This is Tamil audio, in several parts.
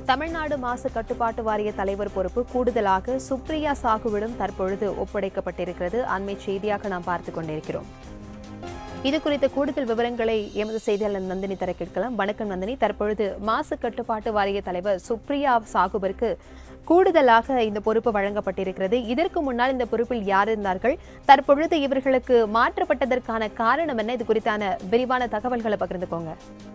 தமிழ்நாடு மாசு கட்டுப்பாட்டு வாரிய தலைவர் பொறுப்பு கூடுதலாக சுப்ரியா சாகுவிடம் தற்பொழுது ஒப்படைக்கப்பட்டிருக்கிறது அண்மை செய்தியாக நாம் பார்த்துக் கொண்டிருக்கிறோம் இது குறித்த கூடுதல் விவரங்களை எமது செய்தியாளர் நந்தினி தர கேட்கலாம் வணக்கம் நந்தினி தற்பொழுது மாசு கட்டுப்பாட்டு வாரிய தலைவர் சுப்ரியா சாகுவிற்கு கூடுதலாக இந்த பொறுப்பு வழங்கப்பட்டிருக்கிறது இதற்கு முன்னால் இந்த பொறுப்பில் யார் இருந்தார்கள் தற்பொழுது இவர்களுக்கு மாற்றப்பட்டதற்கான காரணம் என்ன இது குறித்தான விரிவான தகவல்களை பகிர்ந்துக்கோங்க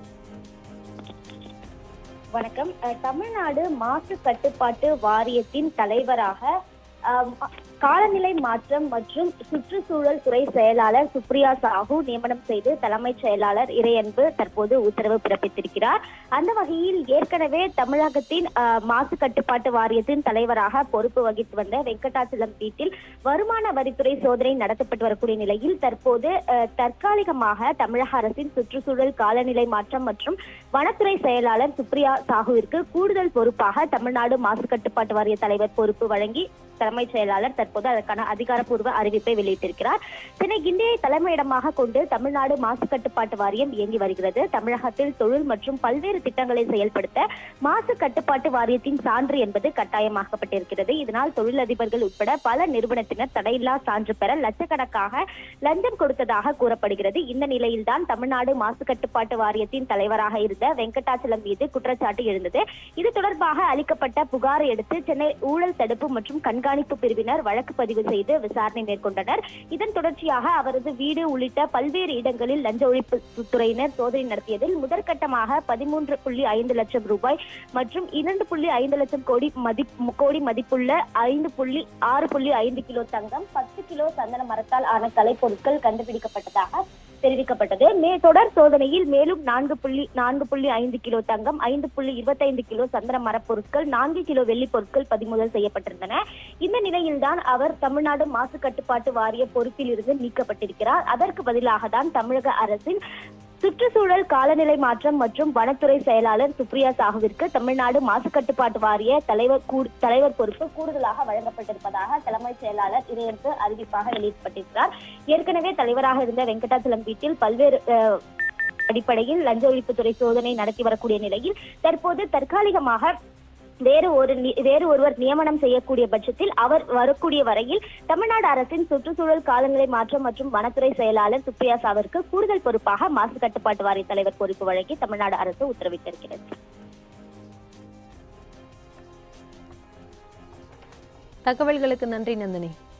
வணக்கம் அஹ், தமிழ்நாடு மாசு கட்டுப்பாட்டு வாரியத்தின் தலைவராக அஹ், ம- காலநிலை மாற்றம் மற்றும் சுற்றுச்சூழல் துறை செயலாளர் சுப்ரியா சாஹூ நியமனம் செய்து தலைமைச் செயலாளர் இறையன்பு தற்போது உத்தரவு பிறப்பித்திருக்கிறார் அந்த வகையில் ஏற்கனவே தமிழகத்தின் அஹ், மாசு கட்டுப்பாட்டு வாரியத்தின் தலைவராக பொறுப்பு வகித்து வந்த வெங்கடாச்சலம் வீட்டில் வருமான வரித்துறை சோதனை நடத்தப்பட்டு வரக்கூடிய நிலையில் தற்போது அஹ், தற்காலிகமாக தமிழக அரசின் சுற்றுச்சூழல் காலநிலை மாற்றம் மற்றும் வனத்துறை செயலாளர் சுப்ரியா சாஹுவிற்கு கூடுதல் பொறுப்பாக தமிழ்நாடு மாசு கட்டுப்பாட்டு வாரிய தலைவர் பொறுப்பு வழங்கி தலைமைச் செயலாளர் தற்போது அதற்கான அதிகாரப்பூர்வ அறிவிப்பை வெளியிட்டிருக்கிறார் சென்னை கிண்டியை தலைமையிடமாக கொண்டு தமிழ்நாடு மாசு கட்டுப்பாட்டு வாரியம் இயங்கி வருகிறது தமிழகத்தில் தொழில் மற்றும் பல்வேறு திட்டங்களை செயல்படுத்த மாசு கட்டுப்பாட்டு வாரியத்தின் சான்று என்பது கட்டாயமாக்கப்பட்டிருக்கிறது இதனால் தொழிலதிபர்கள் உட்பட பல நிறுவனத்தினர் தடையில்லா சான்று பெற லட்சக்கணக்காக லஞ்சம் கொடுத்ததாக கூறப்படுகிறது இந்த நிலையில்தான் தமிழ்நாடு மாசு கட்டுப்பாட்டு வாரியத்தின் தலைவராக இருந்த வெங்கடாச்சலம் மீது குற்றச்சாட்டு எழுந்தது இது தொடர்பாக அளிக்கப்பட்ட புகாரை அடுத்து சென்னை ஊழல் தடுப்பு மற்றும் கண்காணிப்பு பிரிவினர் வழக்கு பதிவு செய்து விசாரணை மேற்கொண்டனர் இதன் தொடர்ச்சியாக அவரது வீடு உள்ளிட்ட பல்வேறு இடங்களில் லஞ்ச ஒழிப்பு துறையினர் சோதனை நடத்தியதில் முதற்கட்டமாக பதிமூன்று புள்ளி ஐந்து லட்சம் ரூபாய் மற்றும் இரண்டு புள்ளி ஐந்து லட்சம் கோடி மதிப் கோடி மதிப்புள்ள ஐந்து புள்ளி ஆறு புள்ளி ஐந்து கிலோ தங்கம் பத்து கிலோ சந்தன மரத்தால் ஆன கலைப்பொருட்கள் கண்டுபிடிக்கப்பட்டதாக தெரிவிக்கப்பட்டது மே தொடர் சோதனையில் மேலும் நான்கு புள்ளி நான்கு புள்ளி ஐந்து கிலோ தங்கம் ஐந்து புள்ளி இருபத்தைந்து கிலோ சந்தன மரப் பொருட்கள் நான்கு கிலோ வெள்ளி பொருட்கள் பறிமுதல் செய்யப்பட்டிருந்தன இந்த நிலையில்தான் அவர் தமிழ்நாடு மாசு கட்டுப்பாட்டு வாரிய பொறுப்பில் இருந்து நீக்கப்பட்டிருக்கிறார் அதற்கு பதிலாக தான் தமிழக அரசின் சுற்றுச்சூழல் காலநிலை மாற்றம் மற்றும் வனத்துறை செயலாளர் சுப்ரியா சாஹுவிற்கு தமிழ்நாடு மாசு கட்டுப்பாட்டு வாரிய தலைவர் கூ- தலைவர் பொறுப்பு கூடுதலாக வழங்கப்பட்டிருப்பதாக தலைமைச் செயலாளர் இதையடுத்து அறிவிப்பாக வெளியிடப்பட்டிருக்கிறார் ஏற்கனவே தலைவராக இருந்த வெங்கடாச்சலம் வீட்டில் பல்வேறு அஹ், அடிப்படையில் லஞ்ச ஒழிப்புத்துறை சோதனை நடத்தி வரக்கூடிய நிலையில் தற்போது தற்காலிகமாக வேறு ஒரு நி- வேறு ஒருவர் நியமனம் செய்யக்கூடிய பட்சத்தில் அவர் வரக்கூடிய வரையில் தமிழ்நாடு அரசின் சுற்றுச்சூழல் காலநிலை மாற்றம் மற்றும் வனத்துறை செயலாளர் சுப்ரியா சாவிற்கு கூடுதல் பொறுப்பாக மாசு கட்டுப்பாட்டு வாரிய தலைவர் பொறுப்பு வழங்கி தமிழ்நாடு அரசு உத்தரவிட்டிருக்கிறது தகவல்களுக்கு நன்றி நந்தினி